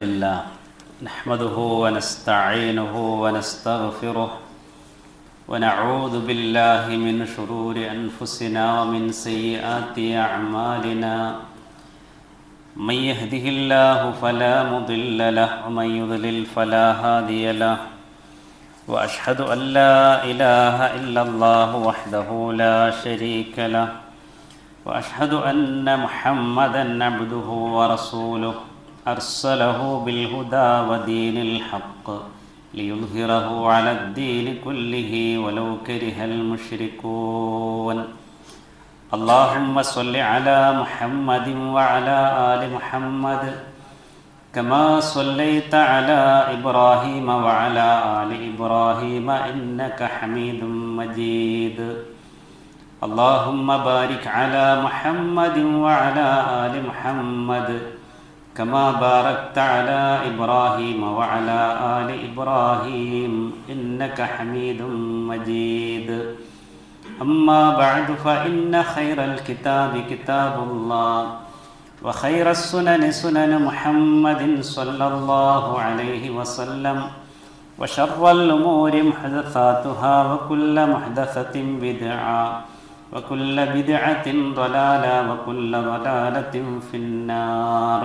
لله نحمده ونستعينه ونستغفره ونعوذ بالله من شرور أنفسنا ومن سيئات أعمالنا من يهده الله فلا مضل له ومن يضلل فلا هادي له وأشهد أن لا إله إلا الله وحده لا شريك له واشهد ان محمدا عبده ورسوله ارسله بالهدى ودين الحق ليظهره على الدين كله ولو كره المشركون اللهم صل على محمد وعلى ال محمد كما صليت على ابراهيم وعلى ال ابراهيم انك حميد مجيد اللهم بارك على محمد وعلى آل محمد كما باركت على إبراهيم وعلى آل إبراهيم إنك حميد مجيد أما بعد فإن خير الكتاب كتاب الله وخير السنن سنن محمد صلى الله عليه وسلم وشر الأمور محدثاتها وكل محدثة بدعة وكل بدعة ضلالة وكل ضلالة في النار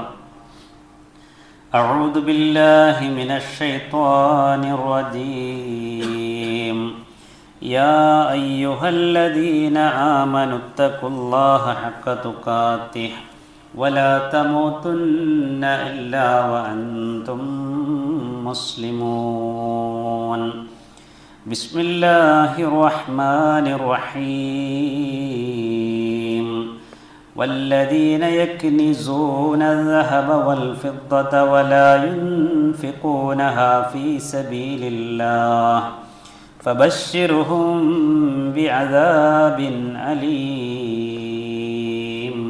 أعوذ بالله من الشيطان الرجيم يا أيها الذين آمنوا اتقوا الله حق تقاته ولا تموتن إلا وأنتم مسلمون بسم الله الرحمن الرحيم والذين يكنزون الذهب والفضة ولا ينفقونها في سبيل الله فبشرهم بعذاب أليم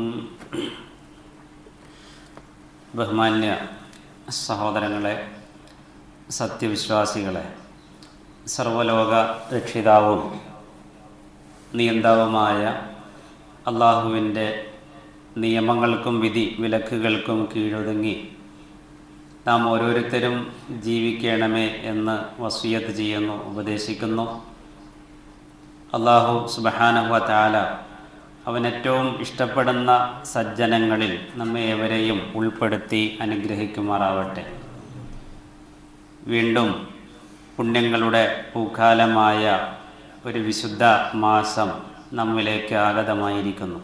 ബഹുമാന്യ സഹോദരങ്ങളെ സത്യവിശ്വാസികളെ സർവലോക രക്ഷിതാവും നിയന്താവുമായ അള്ളാഹുവിൻ്റെ നിയമങ്ങൾക്കും വിധി വിലക്കുകൾക്കും കീഴൊതുങ്ങി നാം ഓരോരുത്തരും ജീവിക്കണമേ എന്ന് വസൂയത്ത് ചെയ്യുന്നു ഉപദേശിക്കുന്നു അള്ളാഹു സുബഹാനഹുവ താല അവൻ ഏറ്റവും ഇഷ്ടപ്പെടുന്ന സജ്ജനങ്ങളിൽ നമ്മെ ഏവരെയും ഉൾപ്പെടുത്തി അനുഗ്രഹിക്കുമാറാവട്ടെ വീണ്ടും പുണ്യങ്ങളുടെ പൂക്കാലമായ ഒരു വിശുദ്ധ മാസം നമ്മിലേക്ക് ആഗതമായിരിക്കുന്നു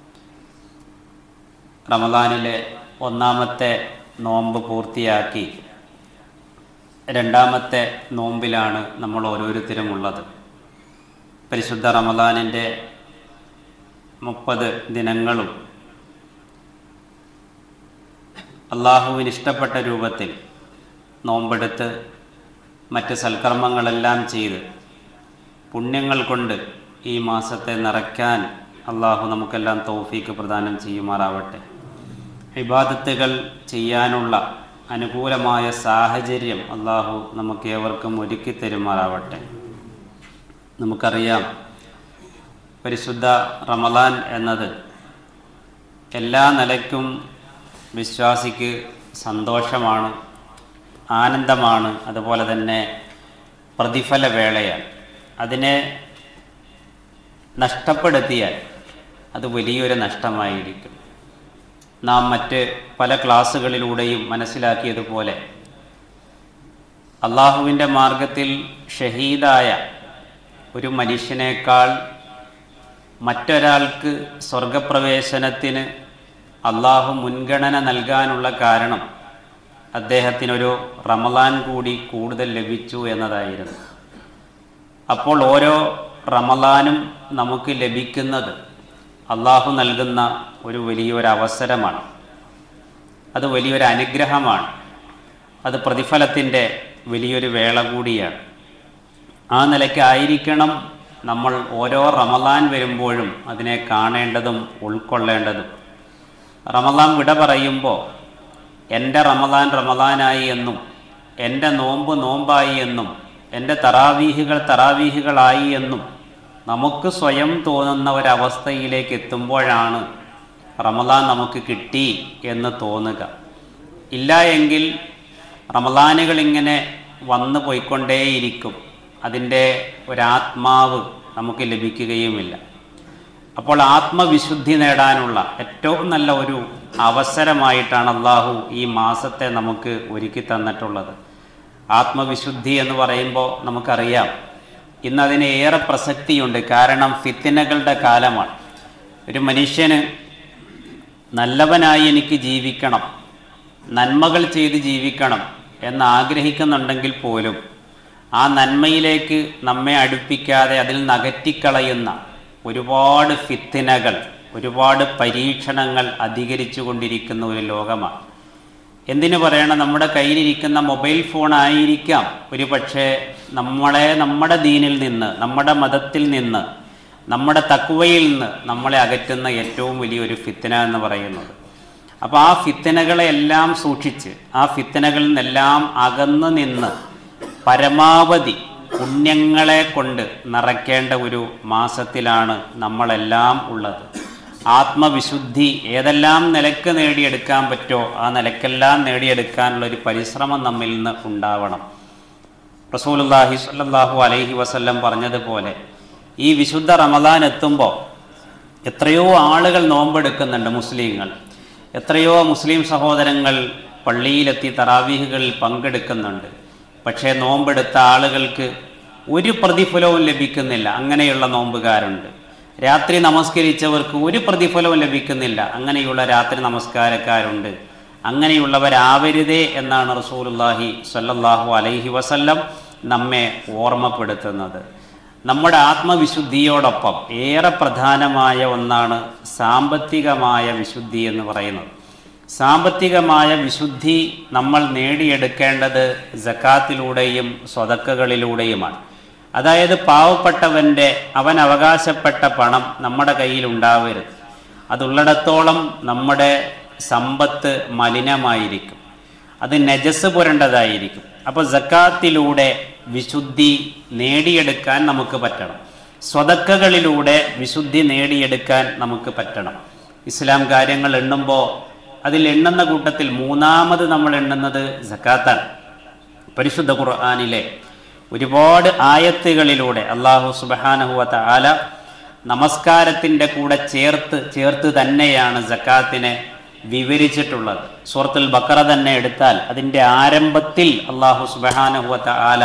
റമദാനിലെ ഒന്നാമത്തെ നോമ്പ് പൂർത്തിയാക്കി രണ്ടാമത്തെ നോമ്പിലാണ് നമ്മൾ ഓരോരുത്തരും ഉള്ളത് പരിശുദ്ധ റമദാനിൻ്റെ മുപ്പത് ദിനങ്ങളും അള്ളാഹുവിന് ഇഷ്ടപ്പെട്ട രൂപത്തിൽ നോമ്പെടുത്ത് മറ്റ് സൽക്കർമ്മങ്ങളെല്ലാം ചെയ്ത് പുണ്യങ്ങൾ കൊണ്ട് ഈ മാസത്തെ നിറയ്ക്കാൻ അള്ളാഹു നമുക്കെല്ലാം തൗഫീക്ക് പ്രദാനം ചെയ്യുമാറാവട്ടെ ഇബാദത്തുകൾ ചെയ്യാനുള്ള അനുകൂലമായ സാഹചര്യം അള്ളാഹു നമുക്ക് ഏവർക്കും ഒരുക്കി തരുമാറാവട്ടെ നമുക്കറിയാം പരിശുദ്ധ റമദാൻ എന്നത് എല്ലാ നിലയ്ക്കും വിശ്വാസിക്ക് സന്തോഷമാണ് ആനന്ദമാണ് അതുപോലെ തന്നെ പ്രതിഫല വേളയാണ് അതിനെ നഷ്ടപ്പെടുത്തിയാൽ അത് വലിയൊരു നഷ്ടമായിരിക്കും നാം മറ്റ് പല ക്ലാസ്സുകളിലൂടെയും മനസ്സിലാക്കിയതുപോലെ അള്ളാഹുവിൻ്റെ മാർഗത്തിൽ ഷഹീദായ ഒരു മനുഷ്യനേക്കാൾ മറ്റൊരാൾക്ക് സ്വർഗപ്രവേശനത്തിന് അള്ളാഹു മുൻഗണന നൽകാനുള്ള കാരണം അദ്ദേഹത്തിനൊരു റമദാൻ കൂടി കൂടുതൽ ലഭിച്ചു എന്നതായിരുന്നു അപ്പോൾ ഓരോ റമദാനും നമുക്ക് ലഭിക്കുന്നത് അള്ളാഹു നൽകുന്ന ഒരു വലിയൊരു അവസരമാണ് അത് വലിയൊരു അനുഗ്രഹമാണ് അത് പ്രതിഫലത്തിൻ്റെ വലിയൊരു വേള കൂടിയാണ് ആ നിലയ്ക്കായിരിക്കണം നമ്മൾ ഓരോ റമദാൻ വരുമ്പോഴും അതിനെ കാണേണ്ടതും ഉൾക്കൊള്ളേണ്ടതും റമദാൻ വിട പറയുമ്പോൾ എൻ്റെ റമദാൻ റമദാനായി എന്നും എൻ്റെ നോമ്പ് നോമ്പായി എന്നും എൻ്റെ തറാവീഹുകൾ തറാവീഹുകളായി എന്നും നമുക്ക് സ്വയം തോന്നുന്ന ഒരവസ്ഥയിലേക്ക് എത്തുമ്പോഴാണ് റമദാൻ നമുക്ക് കിട്ടി എന്ന് തോന്നുക ഇല്ല എങ്കിൽ റമദാനുകൾ ഇങ്ങനെ വന്നു പോയിക്കൊണ്ടേയിരിക്കും അതിൻ്റെ ഒരാത്മാവ് നമുക്ക് ലഭിക്കുകയുമില്ല അപ്പോൾ ആത്മവിശുദ്ധി നേടാനുള്ള ഏറ്റവും നല്ല ഒരു അവസരമായിട്ടാണ് അള്ളാഹു ഈ മാസത്തെ നമുക്ക് ഒരുക്കി തന്നിട്ടുള്ളത് ആത്മവിശുദ്ധി എന്ന് പറയുമ്പോൾ നമുക്കറിയാം ഇന്ന് അതിന് ഏറെ പ്രസക്തിയുണ്ട് കാരണം ഫിത്തിനകളുടെ കാലമാണ് ഒരു മനുഷ്യന് നല്ലവനായി എനിക്ക് ജീവിക്കണം നന്മകൾ ചെയ്ത് ജീവിക്കണം എന്ന് ആഗ്രഹിക്കുന്നുണ്ടെങ്കിൽ പോലും ആ നന്മയിലേക്ക് നമ്മെ അടുപ്പിക്കാതെ അതിൽ നകറ്റിക്കളയുന്ന ഒരുപാട് ഫിത്തിനകൾ ഒരുപാട് പരീക്ഷണങ്ങൾ അധികരിച്ചു കൊണ്ടിരിക്കുന്ന ഒരു ലോകമാണ് എന്തിനു പറയണം നമ്മുടെ കയ്യിലിരിക്കുന്ന മൊബൈൽ ഫോൺ ആയിരിക്കാം ഒരു പക്ഷേ നമ്മളെ നമ്മുടെ ദീനിൽ നിന്ന് നമ്മുടെ മതത്തിൽ നിന്ന് നമ്മുടെ തക്കുവയിൽ നിന്ന് നമ്മളെ അകറ്റുന്ന ഏറ്റവും വലിയൊരു ഫിത്തന എന്ന് പറയുന്നത് അപ്പോൾ ആ ഫിത്തനകളെ എല്ലാം സൂക്ഷിച്ച് ആ ഫിത്തനകളിൽ നിന്നെല്ലാം അകന്നു നിന്ന് പരമാവധി പുണ്യങ്ങളെ കൊണ്ട് നിറയ്ക്കേണ്ട ഒരു മാസത്തിലാണ് നമ്മളെല്ലാം ഉള്ളത് ആത്മവിശുദ്ധി ഏതെല്ലാം നിലക്ക് നേടിയെടുക്കാൻ പറ്റോ ആ നിലക്കെല്ലാം നേടിയെടുക്കാനുള്ള ഒരു പരിശ്രമം നമ്മിൽ നിന്ന് ഉണ്ടാവണം റസൂലുല്ലാഹി സ്വല്ലല്ലാഹു അലൈഹി വസല്ലം പറഞ്ഞതുപോലെ ഈ വിശുദ്ധ റമദാൻ എത്തുമ്പോൾ എത്രയോ ആളുകൾ നോമ്പെടുക്കുന്നുണ്ട് മുസ്ലിങ്ങൾ എത്രയോ മുസ്ലിം സഹോദരങ്ങൾ പള്ളിയിലെത്തി തറാവീഹുകളിൽ പങ്കെടുക്കുന്നുണ്ട് പക്ഷേ നോമ്പെടുത്ത ആളുകൾക്ക് ഒരു പ്രതിഫലവും ലഭിക്കുന്നില്ല അങ്ങനെയുള്ള നോമ്പുകാരുണ്ട് രാത്രി നമസ്കരിച്ചവർക്ക് ഒരു പ്രതിഫലവും ലഭിക്കുന്നില്ല അങ്ങനെയുള്ള രാത്രി നമസ്കാരക്കാരുണ്ട് അങ്ങനെയുള്ളവരാവരുതേ എന്നാണ് റസൂലുല്ലാഹി സ്വല്ലല്ലാഹു അലൈഹി വസല്ലം നമ്മെ ഓർമ്മപ്പെടുത്തുന്നത് നമ്മുടെ ആത്മവിശുദ്ധിയോടൊപ്പം ഏറെ പ്രധാനമായ ഒന്നാണ് സാമ്പത്തികമായ വിശുദ്ധി എന്ന് പറയുന്നത് സാമ്പത്തികമായ വിശുദ്ധി നമ്മൾ നേടിയെടുക്കേണ്ടത് ജക്കാത്തിലൂടെയും സ്വതക്കകളിലൂടെയുമാണ് അതായത് പാവപ്പെട്ടവൻ്റെ അവൻ അവകാശപ്പെട്ട പണം നമ്മുടെ കയ്യിൽ ഉണ്ടാവരുത് അതുള്ളിടത്തോളം നമ്മുടെ സമ്പത്ത് മലിനമായിരിക്കും അത് നജസ് പുരണ്ടതായിരിക്കും അപ്പോൾ ജക്കാത്തിലൂടെ വിശുദ്ധി നേടിയെടുക്കാൻ നമുക്ക് പറ്റണം സ്വതക്കകളിലൂടെ വിശുദ്ധി നേടിയെടുക്കാൻ നമുക്ക് പറ്റണം ഇസ്ലാം കാര്യങ്ങൾ എണ്ണുമ്പോൾ അതിൽ എണ്ണുന്ന കൂട്ടത്തിൽ മൂന്നാമത് നമ്മൾ എണ്ണുന്നത് ജക്കാത്താണ് പരിശുദ്ധ ഖുർആാനിലെ ഒരുപാട് ആയത്തുകളിലൂടെ അള്ളാഹു സുബഹാനഹുവത്ത ആല നമസ്കാരത്തിൻ്റെ കൂടെ ചേർത്ത് ചേർത്ത് തന്നെയാണ് ജക്കാത്തിനെ വിവരിച്ചിട്ടുള്ളത് സൂറത്തുൽ ബക്കറ തന്നെ എടുത്താൽ അതിൻ്റെ ആരംഭത്തിൽ അള്ളാഹു സുബഹാനഹുവത്ത ആല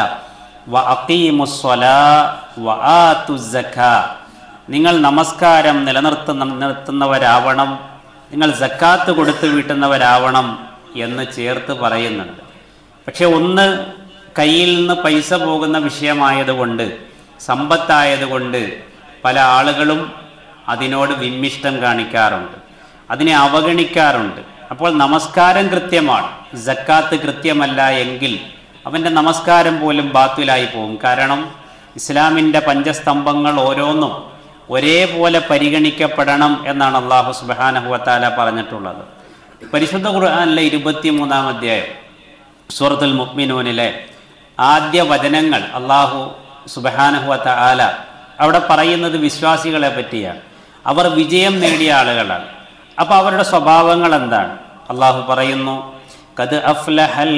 വ അക്കീമുസ്വലാ വ ആതു സക്കാ നിങ്ങൾ നമസ്കാരം നിലനിർത്തുന്ന നിർത്തുന്നവരാവണം നിങ്ങൾ ജക്കാത്ത് കൊടുത്തു വീട്ടുന്നവരാവണം എന്ന് ചേർത്ത് പറയുന്നുണ്ട് പക്ഷെ ഒന്ന് കയ്യിൽ നിന്ന് പൈസ പോകുന്ന വിഷയമായതുകൊണ്ട് സമ്പത്തായതുകൊണ്ട് പല ആളുകളും അതിനോട് വിമ്മിഷ്ടം കാണിക്കാറുണ്ട് അതിനെ അവഗണിക്കാറുണ്ട് അപ്പോൾ നമസ്കാരം കൃത്യമാണ് ജക്കാത്ത് കൃത്യമല്ല എങ്കിൽ അവൻ്റെ നമസ്കാരം പോലും ബാത്തിലായി പോകും കാരണം ഇസ്ലാമിൻ്റെ പഞ്ചസ്തംഭങ്ങൾ ഓരോന്നും ഒരേപോലെ പരിഗണിക്കപ്പെടണം എന്നാണ് അള്ളാഹു സുബാനഹുവത്താല പറഞ്ഞിട്ടുള്ളത് പരിശുദ്ധ ഖുർആാനിലെ ഇരുപത്തിമൂന്നാം അധ്യായം സൂറത്തുൽ മുക്മിനൂനിലെ ആദ്യ വചനങ്ങൾ അള്ളാഹു സുബഹാനഹുവത്ത ആല അവിടെ പറയുന്നത് വിശ്വാസികളെ പറ്റിയാണ് അവർ വിജയം നേടിയ ആളുകളാണ് അപ്പോൾ അവരുടെ സ്വഭാവങ്ങൾ എന്താണ് അള്ളാഹു പറയുന്നു കത് അഫ്ലഹൽ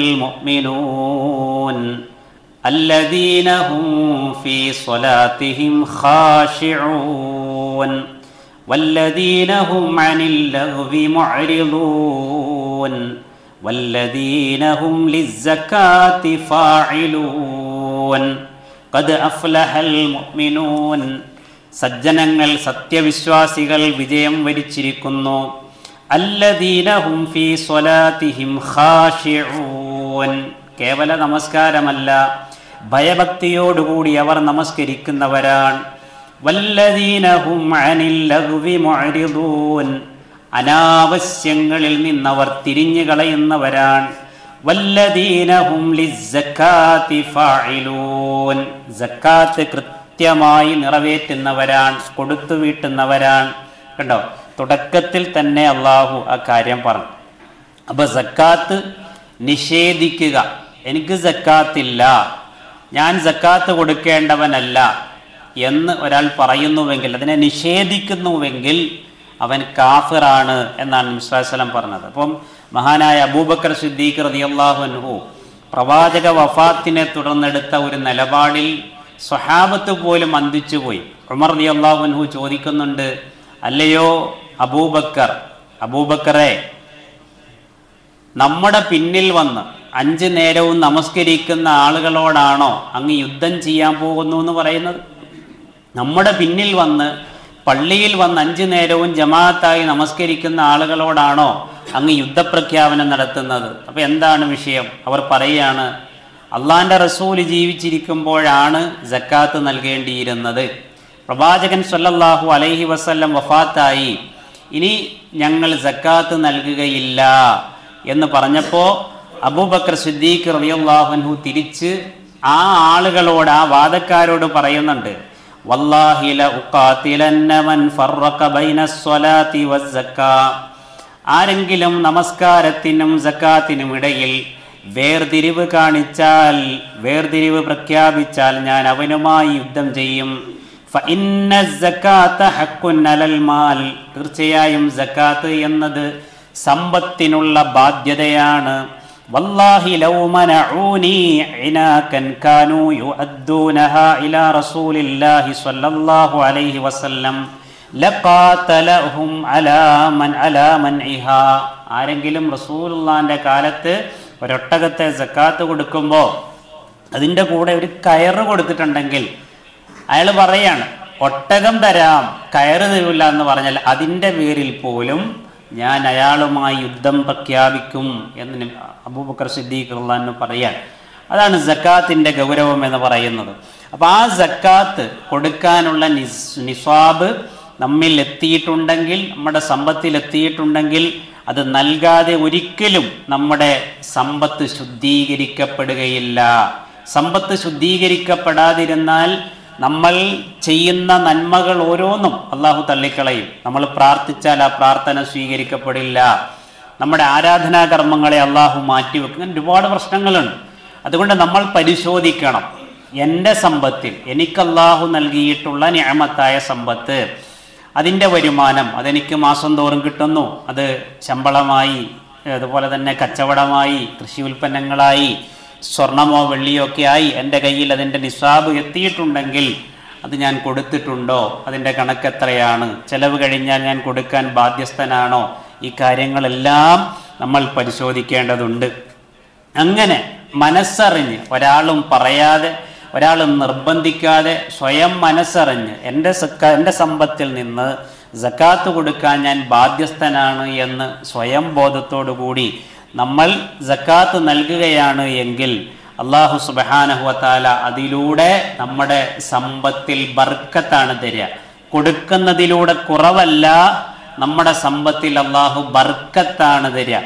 മുഅ്മിനൂൻ الذين هم في صلاتهم خاشعون والذين هم عن اللغو معرضون والذين هم للزكاة فاعلون قد أفلح المؤمنون സജ്ജനങ്ങൾ സത്യവിശ്വാസികൾ വിജയം വരിച്ചിരിക്കുന്നു അല്ലദീനഹും ഫീ സ്വലാത്തിഹിം ഖാശിഊൻ കേവല നമസ്കാരമല്ല ഭയഭക്തിയോടുകൂടി അവർ നമസ്കരിക്കുന്നവരാണ് വല്ലദീനഹും അനിൽ ലഗ്വി മുഅ്രിദൂൻ അനാവശ്യങ്ങളിൽ നിന്നവർ തിരിഞ്ഞു കളയുന്നവരാണ് വല്ലദീനഹും ലിസ്സക്കാത്തി ഫാഇലൂൻ സക്കാത്ത് കൃത്യമായി നിറവേറ്റുന്നവരാണ് കൊടുത്തു വീട്ടുന്നവരാണ് കണ്ടോ തുടക്കത്തിൽ തന്നെ അള്ളാഹു ആ കാര്യം പറഞ്ഞു അപ്പോൾ സക്കാത്ത് നിഷേധിക്കുക എനിക്ക് സക്കാത്തില്ല ഞാൻ സക്കാത്ത് കൊടുക്കേണ്ടവനല്ല എന്ന് ഒരാൾ പറയുന്നുവെങ്കിൽ അതിനെ നിഷേധിക്കുന്നുവെങ്കിൽ അവൻ കാഫിറാണ് എന്നാണ് മുസ്ലാസ്ലം പറഞ്ഞത് അപ്പം മഹാനായ അബൂബക്കർ സിദ്ദീഖ് റളിയല്ലാഹു അൻഹു പ്രവാചക വഫാത്തിനെ തുടർന്നെടുത്ത ഒരു നിലപാടിൽ സ്വഹാബത്ത് പോലും അന്തിച്ചുപോയി ഉമർ റളിയല്ലാഹു അൻഹു ചോദിക്കുന്നുണ്ട് അല്ലയോ അബൂബക്കർ അബൂബക്കറെ നമ്മുടെ പിന്നിൽ വന്ന് അഞ്ച് നേരവും നമസ്കരിക്കുന്ന ആളുകളോടാണോ അങ്ങ് യുദ്ധം ചെയ്യാൻ പോകുന്നു എന്ന് പറയുന്നത് നമ്മുടെ പിന്നിൽ വന്ന് പള്ളിയിൽ വന്ന് അഞ്ചു നേരവും ജമാഅത്തായി നമസ്കരിക്കുന്ന ആളുകളോടാണോ അങ്ങ് യുദ്ധപ്രഖ്യാപനം നടത്തുന്നത് അപ്പൊ എന്താണ് വിഷയം അവർ പറയുകയാണ് അള്ളാന്റെ റസൂല് ജീവിച്ചിരിക്കുമ്പോഴാണ് ജക്കാത്ത് നൽകേണ്ടിയിരുന്നത് പ്രവാചകൻ സല്ലല്ലാഹു അലൈഹി വസല്ലം വഫാത്തായി ഇനി ഞങ്ങൾ ജക്കാത്ത് നൽകുകയില്ല എന്ന് പറഞ്ഞപ്പോൾ അബൂബക്കർ സിദ്ദീഖ് റളിയല്ലാഹു തിരിച്ച് ആ ആളുകളോട് ആ വാദക്കാരോട് പറയുന്നുണ്ട് വല്ലാഹി ലഉഖാതിലന്ന മൻ ഫറഖ ബൈന സ്വലാത്തി വസ്സക്കാ ആരെങ്കിലും നമസ്കാരത്തിനും സക്കാത്തിനും ഇടയിൽ വേർതിരിവ് കാണിച്ചാൽ വേർതിരിവ് പ്രഖ്യാപിച്ചാൽ ഞാൻ അവനുമായി യുദ്ധം ചെയ്യും ഫഇന്ന സക്കാത്ത ഹക്കുൻ അലൽ മാൽ തീർച്ചയായും സക്കാത്ത് എന്നത് സമ്പത്തിനുള്ള ബാധ്യതയാണ് വല്ലാഹി ലൗ മനഊനി ഇനാകൻ കാനൂ യുഅദ്ദൂനഹാ ഇലാ റസൂലില്ലാഹി സ്വല്ലല്ലാഹു അലൈഹി വസല്ലം ലഖാതലഹും അലാ മൻ അലാ മൻഇഹാ ആരെങ്കിലും റസൂലുള്ളാന്റെ കാലത്ത് ഒരൊട്ടകത്തെ സക്കാത്ത് കൊടുക്കുമ്പോൾ അതിൻ്റെ കൂടെ ഒരു കയറ് കൊടുത്തിട്ടുണ്ടെങ്കിൽ അയാൾ പറയാണ് ഒട്ടകം തരാം കയറ് തരില്ല എന്ന് പറഞ്ഞാൽ അതിൻ്റെ പേരിൽ പോലും ഞാൻ അയാളുമായി യുദ്ധം പ്രഖ്യാപിക്കും എന്ന് നബി- അബൂബക്കർ സിദ്ദീഖ് അള്ളഹാന് പറയാൻ അതാണ് ജക്കാത്തിൻ്റെ ഗൗരവം എന്ന് പറയുന്നത് അപ്പോൾ ആ ജക്കാത്ത് കൊടുക്കാനുള്ള നിസ് നിസ്വാബ് നമ്മിൽ എത്തിയിട്ടുണ്ടെങ്കിൽ നമ്മുടെ സമ്പത്തിൽ എത്തിയിട്ടുണ്ടെങ്കിൽ അത് നൽകാതെ ഒരിക്കലും നമ്മുടെ സമ്പത്ത് ശുദ്ധീകരിക്കപ്പെടുകയില്ല സമ്പത്ത് ശുദ്ധീകരിക്കപ്പെടാതിരുന്നാൽ നമ്മൾ ചെയ്യുന്ന നന്മകൾ ഓരോന്നും അള്ളാഹു തള്ളിക്കളയും നമ്മൾ പ്രാർത്ഥിച്ചാൽ ആ പ്രാർത്ഥന സ്വീകരിക്കപ്പെടില്ല നമ്മുടെ ആരാധനാ കർമ്മങ്ങളെ അള്ളാഹു മാറ്റിവെക്കും അങ്ങനെ ഒരുപാട് പ്രശ്നങ്ങളുണ്ട് അതുകൊണ്ട് നമ്മൾ പരിശോധിക്കണം എൻ്റെ സമ്പത്തിൽ എനിക്ക് അള്ളാഹു നൽകിയിട്ടുള്ള ഞാമത്തായ സമ്പത്ത് അതിൻ്റെ വരുമാനം അതെനിക്ക് മാസം തോറും കിട്ടുന്നു അത് ശമ്പളമായി അതുപോലെ തന്നെ കച്ചവടമായി കൃഷി ഉൽപ്പന്നങ്ങളായി സ്വർണമോ വെള്ളിയോ ഒക്കെ ആയി എൻ്റെ കയ്യിൽ അതിൻ്റെ നിസ്വാബ് എത്തിയിട്ടുണ്ടെങ്കിൽ അത് ഞാൻ കൊടുത്തിട്ടുണ്ടോ അതിൻ്റെ കണക്ക് എത്രയാണ് ചെലവ് കഴിഞ്ഞാൽ ഞാൻ കൊടുക്കാൻ ബാധ്യസ്ഥനാണോ ഈ കാര്യങ്ങളെല്ലാം നമ്മൾ പരിശോധിക്കേണ്ടതുണ്ട് അങ്ങനെ മനസ്സറിഞ്ഞ് ഒരാളും പറയാതെ ഒരാളും നിർബന്ധിക്കാതെ സ്വയം മനസ്സറിഞ്ഞ് എൻ്റെ സക്ക എൻ്റെ സമ്പത്തിൽ നിന്ന് ജക്കാത്ത് കൊടുക്കാൻ ഞാൻ ബാധ്യസ്ഥനാണ് എന്ന് സ്വയം ബോധത്തോടു കൂടി നമ്മൾ ജക്കാത്ത് നൽകുകയാണ് എങ്കിൽ അള്ളാഹു സുബഹാനഹുവത്താല അതിലൂടെ നമ്മുടെ സമ്പത്തിൽ ബർക്കത്താണ് തരിക കൊടുക്കുന്നതിലൂടെ കുറവല്ല നമ്മുടെ സമ്പത്തിൽ അള്ളാഹു ബർക്കത്താണ് തരിക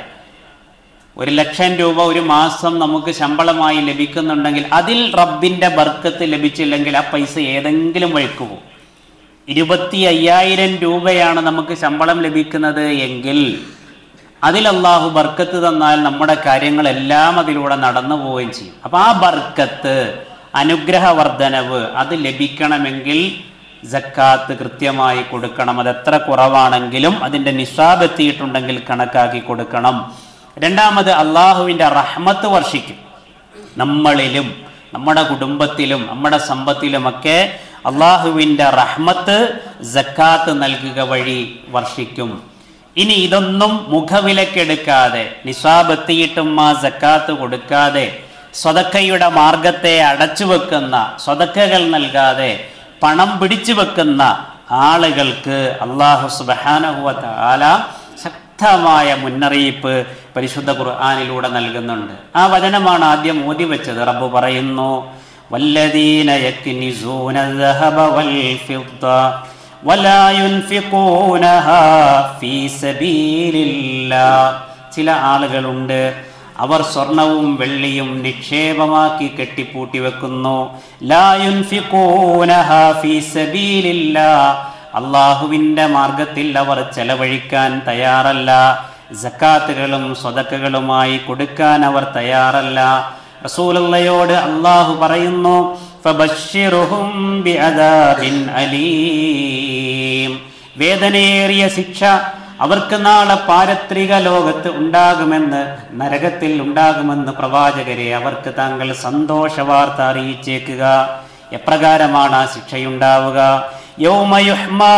ഒരു ലക്ഷം രൂപ ഒരു മാസം നമുക്ക് ശമ്പളമായി ലഭിക്കുന്നുണ്ടെങ്കിൽ അതിൽ റബ്ബിന്റെ ബർക്കത്ത് ലഭിച്ചില്ലെങ്കിൽ ആ പൈസ ഏതെങ്കിലും വഴിക്ക് പോകും ഇരുപത്തി അയ്യായിരം രൂപയാണ് നമുക്ക് ശമ്പളം ലഭിക്കുന്നത് എങ്കിൽ അതിൽ അള്ളാഹു ബർക്കത്ത് തന്നാൽ നമ്മുടെ കാര്യങ്ങളെല്ലാം അതിലൂടെ നടന്നു പോവുകയും ചെയ്യും അപ്പൊ ആ ബർക്കത്ത് അനുഗ്രഹവർദ്ധനവ് അത് ലഭിക്കണമെങ്കിൽ ജക്കാത്ത് കൃത്യമായി കൊടുക്കണം അത് എത്ര കുറവാണെങ്കിലും അതിൻ്റെ നിസ്വാബ് എത്തിയിട്ടുണ്ടെങ്കിൽ കണക്കാക്കി കൊടുക്കണം രണ്ടാമത് അള്ളാഹുവിൻ്റെ റഹ്മത്ത് വർഷിക്കും നമ്മളിലും നമ്മുടെ കുടുംബത്തിലും നമ്മുടെ സമ്പത്തിലുമൊക്കെ അള്ളാഹുവിൻ്റെ റഹ്മത്ത് ജക്കാത്ത് നൽകുക വഴി വർഷിക്കും ഇനി ഇതൊന്നും മുഖവിലക്കെടുക്കാതെ നിസാബ് എത്തിയിട്ടും ആ ജക്കാത്ത് കൊടുക്കാതെ സ്വതക്കയുടെ മാർഗത്തെ അടച്ചു വെക്കുന്ന സ്വതക്കകൾ നൽകാതെ പണം പിടിച്ചു വെക്കുന്ന ആളുകൾക്ക് അള്ളാഹു സുബാനഹുവ ആല ശക്തമായ മുന്നറിയിപ്പ് പരിശുദ്ധ ഖുർആാനിലൂടെ നൽകുന്നുണ്ട് ആ വചനമാണ് ആദ്യം ഓതി വെച്ചത് റബ്ബ് പറയുന്നു വല്ലദീന യക്നിസൂന الذهب والفضة ولا ينفقونها في سبيل الله ചില ആളുകളുണ്ട് അവർ സ്വർണവും വെള്ളിയും നിക്ഷേപമാക്കി കെട്ടിപ്പൂട്ടി വെക്കുന്നു ലാ യുൻഫിഖൂനഹാ ഫീ സബീലില്ലാ അള്ളാഹുവിൻ്റെ മാർഗത്തിൽ അവർ ചെലവഴിക്കാൻ തയ്യാറല്ല ജക്കാത്തുകളും സ്വതക്കുകളുമായി കൊടുക്കാൻ അവർ തയ്യാറല്ല റസൂലുള്ളയോട് അള്ളാഹു പറയുന്നു ഫബശ്ശിറുഹും ബിഅദാബിൻ അലീം വേദനയേറിയ ശിക്ഷ അവർക്ക് നാളെ പാരത്രിക ലോകത്ത് ഉണ്ടാകുമെന്ന് നരകത്തിൽ ഉണ്ടാകുമെന്ന് പ്രവാചകരെ അവർക്ക് താങ്കൾ സന്തോഷ വാർത്ത അറിയിച്ചേക്കുക എപ്രകാരമാണ് ആ ശിക്ഷയുണ്ടാവുക യൗമയുഹ്മാ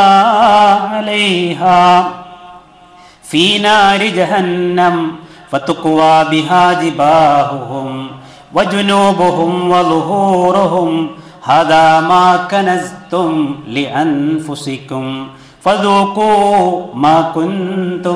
അലൈഹാ في نار جهنم فتقوى بها جباههم وجنوبهم وظهورهم هذا ما كنزتم لأنفسكم فذوقوا ما كنتم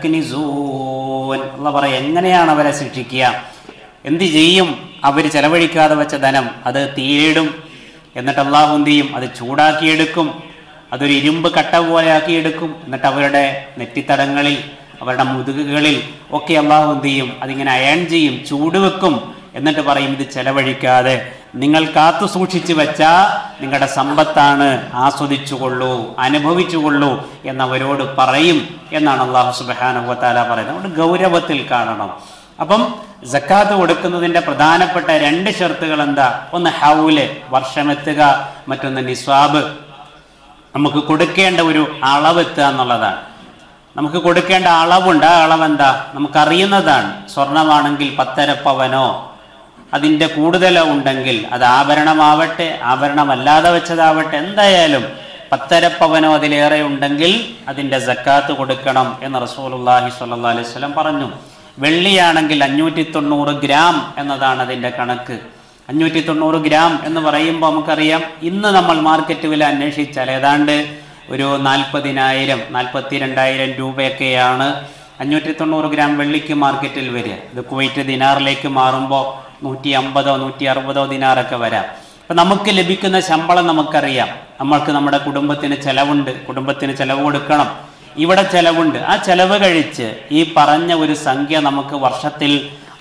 تكنزون الله പറയാ എങ്ങനെയാണ് അവരെ ശിക്ഷിക്കുക എന്ത് ചെയ്യും അവർ ചെലവഴിക്കാതെ വെച്ച ധനം അത് തീയിടും എന്നിട്ട് അള്ളാഹു എന്ത് ചെയ്യും അത് ചൂടാക്കിയെടുക്കും അതൊരു ഇരുമ്പ് കട്ട പോലെ ആക്കിയെടുക്കും എന്നിട്ട് അവരുടെ നെറ്റിത്തടങ്ങളിൽ അവരുടെ മുതുകുകളിൽ ഒക്കെ അള്ളാഹു എന്ത് ചെയ്യും അതിങ്ങനെ അയൺ ചെയ്യും ചൂട് വെക്കും എന്നിട്ട് പറയും ഇത് ചെലവഴിക്കാതെ നിങ്ങൾ കാത്തു സൂക്ഷിച്ചു വെച്ച നിങ്ങളുടെ സമ്പത്താണ് ആസ്വദിച്ചുകൊള്ളൂ അനുഭവിച്ചുകൊള്ളൂ എന്നവരോട് പറയും എന്നാണ് അള്ളാഹു സുബാനുഭവത്താല പറയുന്നത് അതുകൊണ്ട് ഗൗരവത്തിൽ കാണണം അപ്പം ജക്കാത്ത് കൊടുക്കുന്നതിന്റെ പ്രധാനപ്പെട്ട രണ്ട് ഷർത്തുകൾ എന്താ ഒന്ന് ഹൗല് വർഷമെത്തുക മറ്റൊന്ന് നിസ്വാബ് നമുക്ക് കൊടുക്കേണ്ട ഒരു അളവെത്തുക എന്നുള്ളതാണ് നമുക്ക് കൊടുക്കേണ്ട അളവുണ്ട് ആ അളവ് എന്താ നമുക്കറിയുന്നതാണ് സ്വർണമാണെങ്കിൽ പത്തര പവനോ അതിൻ്റെ കൂടുതലോ ഉണ്ടെങ്കിൽ അത് ആഭരണമാവട്ടെ ആഭരണമല്ലാതെ വെച്ചതാവട്ടെ എന്തായാലും പത്തര പവനോ അതിലേറെ ഉണ്ടെങ്കിൽ അതിൻ്റെ ജക്കാത്ത് കൊടുക്കണം എന്ന് റസൂലുള്ളാഹി സ്വല്ലല്ലാഹി അലൈഹി വസല്ലം പറഞ്ഞു വെള്ളിയാണെങ്കിൽ അഞ്ഞൂറ്റി തൊണ്ണൂറ് ഗ്രാം എന്നതാണ് അതിൻ്റെ കണക്ക് അഞ്ഞൂറ്റി തൊണ്ണൂറ് ഗ്രാം എന്ന് പറയുമ്പോൾ നമുക്കറിയാം ഇന്ന് നമ്മൾ മാർക്കറ്റ് വില അന്വേഷിച്ചാൽ ഏതാണ്ട് ഒരു നാൽപ്പതിനായിരം നാൽപ്പത്തി രണ്ടായിരം രൂപയൊക്കെയാണ് അഞ്ഞൂറ്റി തൊണ്ണൂറ് ഗ്രാം വെള്ളിക്ക് മാർക്കറ്റിൽ വരിക ഇത് കുവൈറ്റ് ദിനാറിലേക്ക് മാറുമ്പോൾ നൂറ്റി അമ്പതോ നൂറ്റി അറുപതോ ദിനാറൊക്കെ വരാം അപ്പം നമുക്ക് ലഭിക്കുന്ന ശമ്പളം നമുക്കറിയാം നമ്മൾക്ക് നമ്മുടെ കുടുംബത്തിന് ചെലവുണ്ട് കുടുംബത്തിന് ചെലവ് കൊടുക്കണം ഇവിടെ ചെലവുണ്ട് ആ ചെലവ് കഴിച്ച് ഈ പറഞ്ഞ ഒരു സംഖ്യ നമുക്ക് വർഷത്തിൽ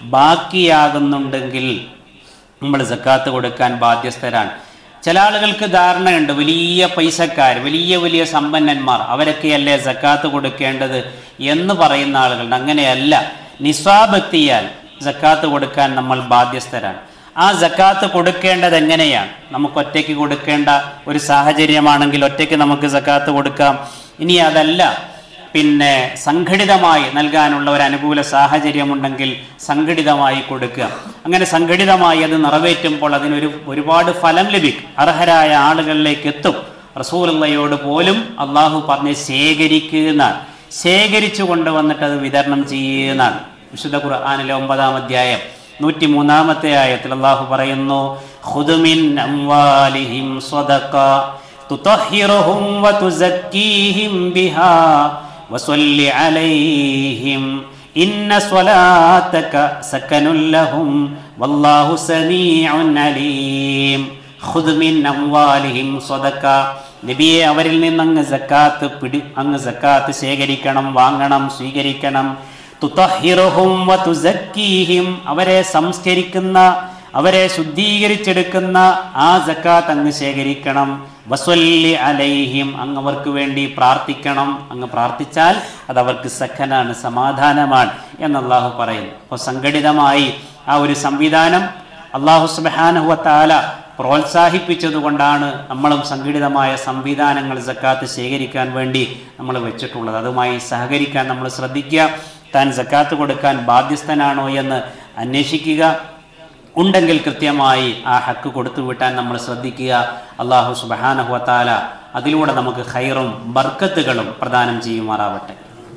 ബാക്കിയാകുന്നുണ്ടെങ്കിൽ നമ്മൾ സക്കാത്ത് കൊടുക്കാൻ ബാധ്യസ്ഥരാണ് ചില ആളുകൾക്ക് ധാരണയുണ്ട് വലിയ പൈസക്കാർ വലിയ വലിയ സമ്പന്നന്മാർ അവരൊക്കെയല്ലേ സക്കാത്ത് കൊടുക്കേണ്ടത് എന്ന് പറയുന്ന ആളുകളുണ്ട് അങ്ങനെയല്ല നിസ്വാബ് എത്തിയാൽ സക്കാത്ത് കൊടുക്കാൻ നമ്മൾ ബാധ്യസ്ഥരാണ് ആ സക്കാത്ത് കൊടുക്കേണ്ടത് എങ്ങനെയാണ് നമുക്ക് ഒറ്റയ്ക്ക് കൊടുക്കേണ്ട ഒരു സാഹചര്യമാണെങ്കിൽ ഒറ്റയ്ക്ക് നമുക്ക് സക്കാത്ത് കൊടുക്കാം ഇനി അതല്ല പിന്നെ സംഘടിതമായി നൽകാനുള്ള ഒരു അനുകൂല സാഹചര്യമുണ്ടെങ്കിൽ സംഘടിതമായി കൊടുക്കുക അങ്ങനെ സംഘടിതമായി അത് നിറവേറ്റുമ്പോൾ അതിനൊരു ഒരുപാട് ഫലം ലഭിക്കും അർഹരായ ആളുകളിലേക്ക് എത്തും റസൂലുള്ളയോട് പോലും അള്ളാഹു പറഞ്ഞ് ശേഖരിക്കുന്നതാണ് ശേഖരിച്ചു കൊണ്ടുവന്നിട്ട് അത് വിതരണം ചെയ്യുന്നതാണ് വിശുദ്ധ ഖുർആാനിലെ ഒമ്പതാം അധ്യായം നൂറ്റി മൂന്നാമത്തെ ആയത്തിൽ അള്ളാഹു പറയുന്നു ഖുദുമിൻ അംവാലിഹിം സ്വദഖ തുതഹിറുഹും വതുസക്കീഹിം ബിഹാ വസല്ലി അലൈഹിം ഇന്ന സ്വലാത്തക സകനുൽ ലഹും വല്ലാഹു സമീഉൻ അലീം ഖുദ് മിൻ അംവാലിഹിം സ്വദഖ നബിയെ അവരിൽ നിന്ന് അങ്ങ് സക്കാത്ത് പിടി അങ്ങ് സക്കാത്ത് ശേഖരിക്കണം വാങ്ങണം സ്വീകരിക്കണം തുതഹിറുഹും വതുസക്കീഹിം അവരെ സംസ്കരിക്കുന്ന അവരെ ശുദ്ധീകരിച്ചെടുക്കുന്ന ആ സക്കാത്ത് അങ്ങ് ശേഖരിക്കണം വസ്വല്ലി അലൈഹിം അങ്ങ് അവർക്ക് വേണ്ടി പ്രാർത്ഥിക്കണം അങ്ങ് പ്രാർത്ഥിച്ചാൽ അത് അവർക്ക് സഖനാണ് സമാധാനമാണ് എന്ന് അള്ളാഹു പറയുന്നു അപ്പോൾ സംഘടിതമായി ആ ഒരു സംവിധാനം അള്ളാഹു സുബാനുഹത്താല പ്രോത്സാഹിപ്പിച്ചതുകൊണ്ടാണ് നമ്മളും സംഘടിതമായ സംവിധാനങ്ങൾ സക്കാത്ത് ശേഖരിക്കാൻ വേണ്ടി നമ്മൾ വെച്ചിട്ടുള്ളത് അതുമായി സഹകരിക്കാൻ നമ്മൾ ശ്രദ്ധിക്കുക താൻ സക്കാത്ത് കൊടുക്കാൻ ബാധ്യസ്ഥനാണോ എന്ന് അന്വേഷിക്കുക ഉണ്ടെങ്കിൽ കൃത്യമായി ആ ഹക്ക് കൊടുത്തു വിട്ടാൻ നമ്മൾ ശ്രദ്ധിക്കുക അള്ളാഹു സുബാനഹുവത്താല അതിലൂടെ നമുക്ക് ഖൈറും ബർക്കത്തുകളും പ്രദാനം ചെയ്യുമാറാവട്ടെ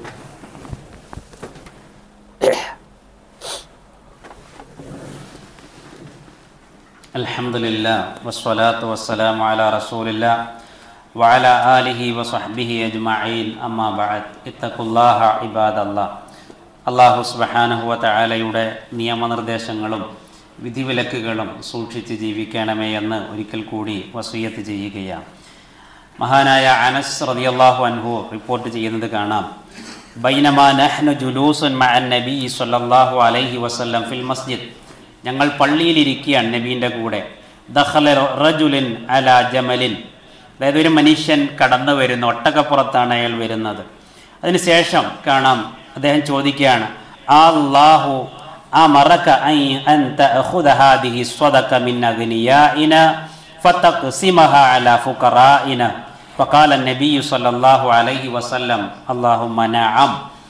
അൽഹംദുലില്ലാ വസ്സലാത്തു വസ്സലാമു അലാ റസൂലില്ലാ വഅല ആലിഹി വസഹ്ബിഹി അജ്മഈൻ അമ്മാ ബഅദ് ഇത്തഖുല്ലാഹ ഇബാദല്ലാഹ് അള്ളാഹു സുബ്ഹാനഹു വതആലയുടെ നിയമനിർദ്ദേശങ്ങളും വിധിവിലക്കുകളും സൂക്ഷിച്ച് ജീവിക്കണമേ എന്ന് ഒരിക്കൽ കൂടി വസൂയത്ത് ചെയ്യുകയാണ് മഹാനായ അനസ് റളിയല്ലാഹു അൻഹു റിപ്പോർട്ട് ചെയ്യുന്നത് കാണാം ബൈനമാ നഹ്നു ജുലൂസുൻ മഅൻ നബി സ്വല്ലല്ലാഹു അലൈഹി വസല്ലം ഫിൽ മസ്ജിദ് ഞങ്ങൾ പള്ളിയിലിരിക്കുകയാണ് നബീൻ്റെ കൂടെ ദഖല റജുലിൻ അല ജമലിൻ അതായത് ഒരു മനുഷ്യൻ കടന്നു വരുന്നു ഒട്ടകപ്പുറത്താണ് അയാൾ വരുന്നത് അതിനുശേഷം കാണാം അദ്ദേഹം ചോദിക്കുകയാണ് അല്ലാഹു അമറക അൻ തഅഖുദ ഹാദിഹി സ്വദക മിൻ അഗ്നിയാഇന ഫതഖ്സിമഹ അലാ ഫുഖറാഇന ഫക്കാല നബിയു സല്ലല്ലാഹു അലൈഹി വസല്ലം അള്ളാഹുമ്മ നഅം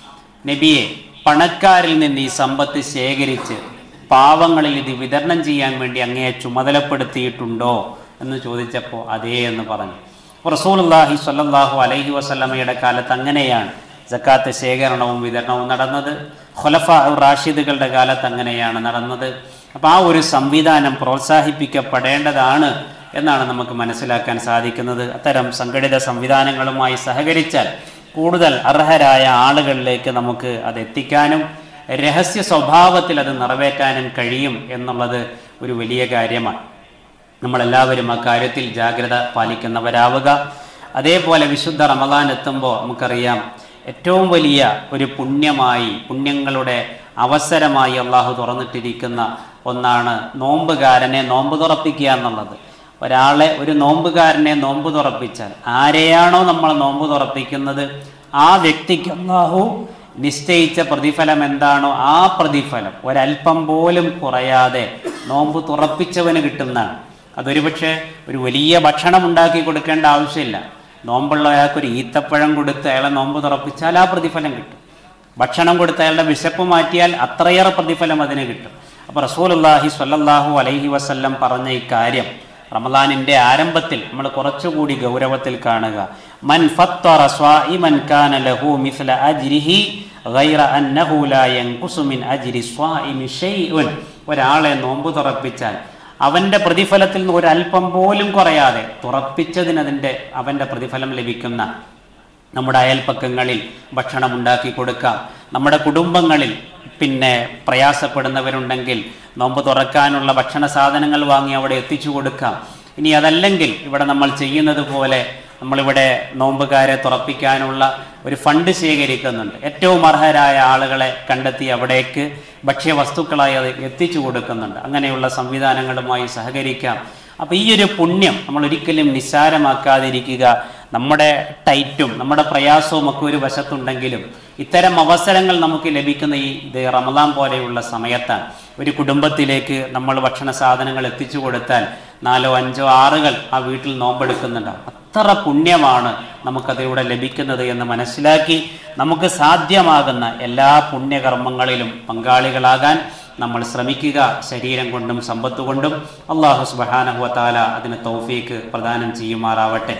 നബിയെ പണക്കാരിൽ നിന്ന് ഈ സമ്പത്ത് ശേഖരിച്ച് പാവങ്ങളിൽ ഇത് വിതരണം ചെയ്യാൻ വേണ്ടി അങ്ങയെ ചുമതലപ്പെടുത്തിയിട്ടുണ്ടോ എന്ന് ചോദിച്ചപ്പോൾ അതേ എന്ന് പറഞ്ഞു റസൂലുള്ളാഹി സ്വല്ലല്ലാഹു അലൈഹി വസല്ലമയുടെ കാലത്ത് അങ്ങനെയാണ് സക്കാത്ത് ശേഖരണവും വിതരണവും നടന്നത് ഖുലഫ റാഷിദുകളുടെ കാലത്ത് അങ്ങനെയാണ് നടന്നത് അപ്പോൾ ആ ഒരു സംവിധാനം പ്രോത്സാഹിപ്പിക്കപ്പെടേണ്ടതാണ് എന്നാണ് നമുക്ക് മനസ്സിലാക്കാൻ സാധിക്കുന്നത് അത്തരം സംഘടിത സംവിധാനങ്ങളുമായി സഹകരിച്ചാൽ കൂടുതൽ അർഹരായ ആളുകളിലേക്ക് നമുക്ക് അത് എത്തിക്കാനും രഹസ്യ സ്വഭാവത്തിൽ അത് നിറവേറ്റാനും കഴിയും എന്നുള്ളത് ഒരു വലിയ കാര്യമാണ് നമ്മളെല്ലാവരും ആ കാര്യത്തിൽ ജാഗ്രത പാലിക്കുന്നവരാവുക അതേപോലെ വിശുദ്ധ റമദാൻ എത്തുമ്പോൾ നമുക്കറിയാം ഏറ്റവും വലിയ ഒരു പുണ്യമായി പുണ്യങ്ങളുടെ അവസരമായി അള്ളാഹു തുറന്നിട്ടിരിക്കുന്ന ഒന്നാണ് നോമ്പുകാരനെ നോമ്പ് തുറപ്പിക്കുക എന്നുള്ളത് ഒരാളെ ഒരു നോമ്പുകാരനെ നോമ്പ് തുറപ്പിച്ചാൽ ആരെയാണോ നമ്മൾ നോമ്പ് തുറപ്പിക്കുന്നത് ആ വ്യക്തിക്ക് അള്ളാഹു നിശ്ചയിച്ച പ്രതിഫലം എന്താണോ ആ പ്രതിഫലം ഒരല്പം പോലും കുറയാതെ നോമ്പ് തുറപ്പിച്ചവന് കിട്ടുന്നതാണ് അതൊരു പക്ഷേ ഒരു വലിയ ഭക്ഷണം ഉണ്ടാക്കി കൊടുക്കേണ്ട ആവശ്യമില്ല നോമ്പുള്ള അയാൾക്ക് ഒരു ഈത്തപ്പഴം കൊടുത്ത് അയാളെ നോമ്പ് തുറപ്പിച്ചാൽ ആ പ്രതിഫലം കിട്ടും ഭക്ഷണം കൊടുത്ത് അയാളുടെ വിശപ്പ് മാറ്റിയാൽ അത്രയേറെ പ്രതിഫലം അതിന് കിട്ടും അപ്പോൾ റസൂലുള്ളാഹി സ്വല്ലല്ലാഹു അലൈഹി വസല്ലം പറഞ്ഞ ഈ കാര്യം റമദാനിന്റെ ആരംഭത്തിൽ നമ്മൾ കുറച്ചുകൂടി ഗൗരവത്തിൽ കാണുക മൻ ഫത്തറ സ്വാഇമൻ കാന ലഹു മിസ്ല അജ്രിഹി ഗൈറ അന്നഹു ലാ യൻഖുസു മിൻ അജ്രി സ്വാഇമി ഷൈഉൻ ഒരാളെ നോമ്പ് തുറപ്പിച്ചാൽ അവന്റെ പ്രതിഫലത്തിൽ നിന്ന് ഒരല്പം പോലും കുറയാതെ തുറപ്പിച്ചതിന് അതിൻ്റെ അവന്റെ പ്രതിഫലം ലഭിക്കുന്ന നമ്മുടെ അയൽപ്പക്കങ്ങളിൽ ഭക്ഷണം ഉണ്ടാക്കി കൊടുക്കാം നമ്മുടെ കുടുംബങ്ങളിൽ പിന്നെ പ്രയാസപ്പെടുന്നവരുണ്ടെങ്കിൽ നോമ്പ് തുറക്കാനുള്ള ഭക്ഷണ സാധനങ്ങൾ വാങ്ങി അവിടെ എത്തിച്ചു കൊടുക്കാം ഇനി അതല്ലെങ്കിൽ ഇവിടെ നമ്മൾ ചെയ്യുന്നത് പോലെ നമ്മളിവിടെ നോമ്പുകാരെ തുറപ്പിക്കാനുള്ള ഒരു ഫണ്ട് ശേഖരിക്കുന്നുണ്ട് ഏറ്റവും അർഹരായ ആളുകളെ കണ്ടെത്തി അവിടേക്ക് ഭക്ഷ്യവസ്തുക്കളായി അത് എത്തിച്ചു കൊടുക്കുന്നുണ്ട് അങ്ങനെയുള്ള സംവിധാനങ്ങളുമായി സഹകരിക്കാം അപ്പോൾ ഈ ഒരു പുണ്യം നമ്മൾ ഒരിക്കലും നിസ്സാരമാക്കാതിരിക്കുക നമ്മുടെ ടൈറ്റും നമ്മുടെ പ്രയാസവും ഒക്കെ ഒരു വശത്തുണ്ടെങ്കിലും ഇത്തരം അവസരങ്ങൾ നമുക്ക് ലഭിക്കുന്ന ഈ ഇത് റമദാൻ പോലെയുള്ള സമയത്താണ് ഒരു കുടുംബത്തിലേക്ക് നമ്മൾ ഭക്ഷണ സാധനങ്ങൾ എത്തിച്ചു കൊടുത്താൽ നാലോ അഞ്ചോ ആറുകൾ ആ വീട്ടിൽ നോമ്പെടുക്കുന്നുണ്ടാവും അത്ര പുണ്യമാണ് നമുക്കതിലൂടെ ലഭിക്കുന്നത് എന്ന് മനസ്സിലാക്കി നമുക്ക് സാധ്യമാകുന്ന എല്ലാ പുണ്യകർമ്മങ്ങളിലും പങ്കാളികളാകാൻ നമ്മൾ ശ്രമിക്കുക ശരീരം കൊണ്ടും സമ്പത്ത് കൊണ്ടും അള്ളാഹു സുബാനഹുവത്താല അതിന് തൗഫീക്ക് പ്രദാനം ചെയ്യുമാറാവട്ടെ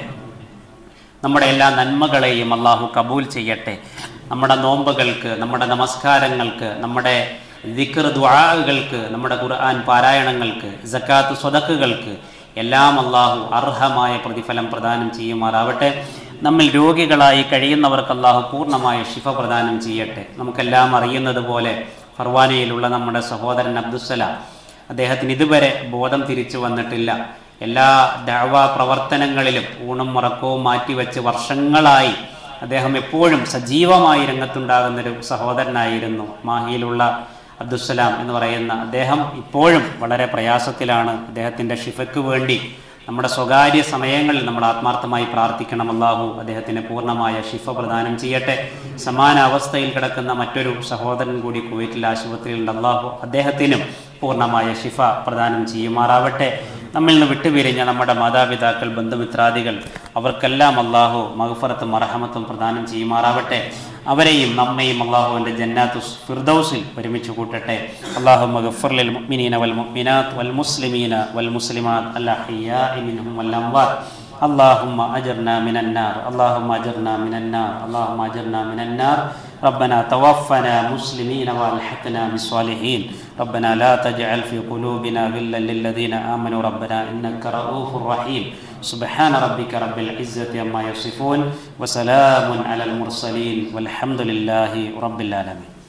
നമ്മുടെ എല്ലാ നന്മകളെയും അള്ളാഹു കബൂൽ ചെയ്യട്ടെ നമ്മുടെ നോമ്പുകൾക്ക് നമ്മുടെ നമസ്കാരങ്ങൾക്ക് നമ്മുടെ ദിക്ർ ദ്വാകൾക്ക് നമ്മുടെ ഖുർആൻ പാരായണങ്ങൾക്ക് ജക്കാത്ത് സ്വതക്കുകൾക്ക് എല്ലാം അള്ളാഹു അർഹമായ പ്രതിഫലം പ്രദാനം ചെയ്യുമാറാവട്ടെ നമ്മിൽ രോഗികളായി കഴിയുന്നവർക്ക് അള്ളാഹു പൂർണ്ണമായ ശിഫ പ്രദാനം ചെയ്യട്ടെ നമുക്കെല്ലാം അറിയുന്നത് പോലെ ഫർവാനയിലുള്ള നമ്മുടെ സഹോദരൻ അബ്ദുസലാം അദ്ദേഹത്തിന് ഇതുവരെ ബോധം തിരിച്ചു വന്നിട്ടില്ല എല്ലാ ദഅവ പ്രവർത്തനങ്ങളിലും ഊണും മുറക്കവും മാറ്റിവെച്ച് വർഷങ്ങളായി അദ്ദേഹം എപ്പോഴും സജീവമായി രംഗത്തുണ്ടാകുന്നൊരു സഹോദരനായിരുന്നു മാഹിയിലുള്ള അബ്ദുസലാം എന്ന് പറയുന്ന അദ്ദേഹം ഇപ്പോഴും വളരെ പ്രയാസത്തിലാണ് അദ്ദേഹത്തിൻ്റെ ഷിഫയ്ക്ക് വേണ്ടി നമ്മുടെ സ്വകാര്യ സമയങ്ങളിൽ നമ്മൾ ആത്മാർത്ഥമായി പ്രാർത്ഥിക്കണം അല്ലാഹു അദ്ദേഹത്തിന് പൂർണ്ണമായ ഷിഫ പ്രദാനം ചെയ്യട്ടെ സമാന അവസ്ഥയിൽ കിടക്കുന്ന മറ്റൊരു സഹോദരൻ കൂടി കുവൈറ്റിൽ ആശുപത്രിയിലുണ്ട് അല്ലാഹു അദ്ദേഹത്തിനും പൂർണ്ണമായ ഷിഫ പ്രദാനം ചെയ്യുമാറാവട്ടെ നമ്മിൽ നിന്ന് വിട്ടുപിരിഞ്ഞ നമ്മുടെ മാതാപിതാക്കൾ ബന്ധുമിത്രാദികൾ അവർക്കെല്ലാം അള്ളാഹു മഹഫറത്തും മറഹമത്തും പ്രദാനം ചെയ്യുമാറാവട്ടെ അവരെയും നമ്മയും അള്ളാഹുവിൻ്റെ ജന്നാത്തു ഫിർദൌസിൽ ഒരുമിച്ച് കൂട്ടട്ടെ അള്ളാഹു മഗഫുർലിൽ മുഅ്മിനീന വൽ മുഅ്മിനാത്ത് വൽ മുസ്ലിമീന വൽ മുസ്ലിമാത്ത് അല്ലഹിയാഇ മിൻഹും വൽ അംവാത്ത് اللهم أجرنا من النار اللهم أجرنا من النار اللهم أجرنا من النار ربنا توفنا مسلمين والحقنا بالصالحين ربنا لا تجعل في قلوبنا غلا للذين آمنوا ربنا إنك رؤوف رحيم سبحان ربك رب العزة عما يصفون وسلام على المرسلين والحمد لله رب العالمين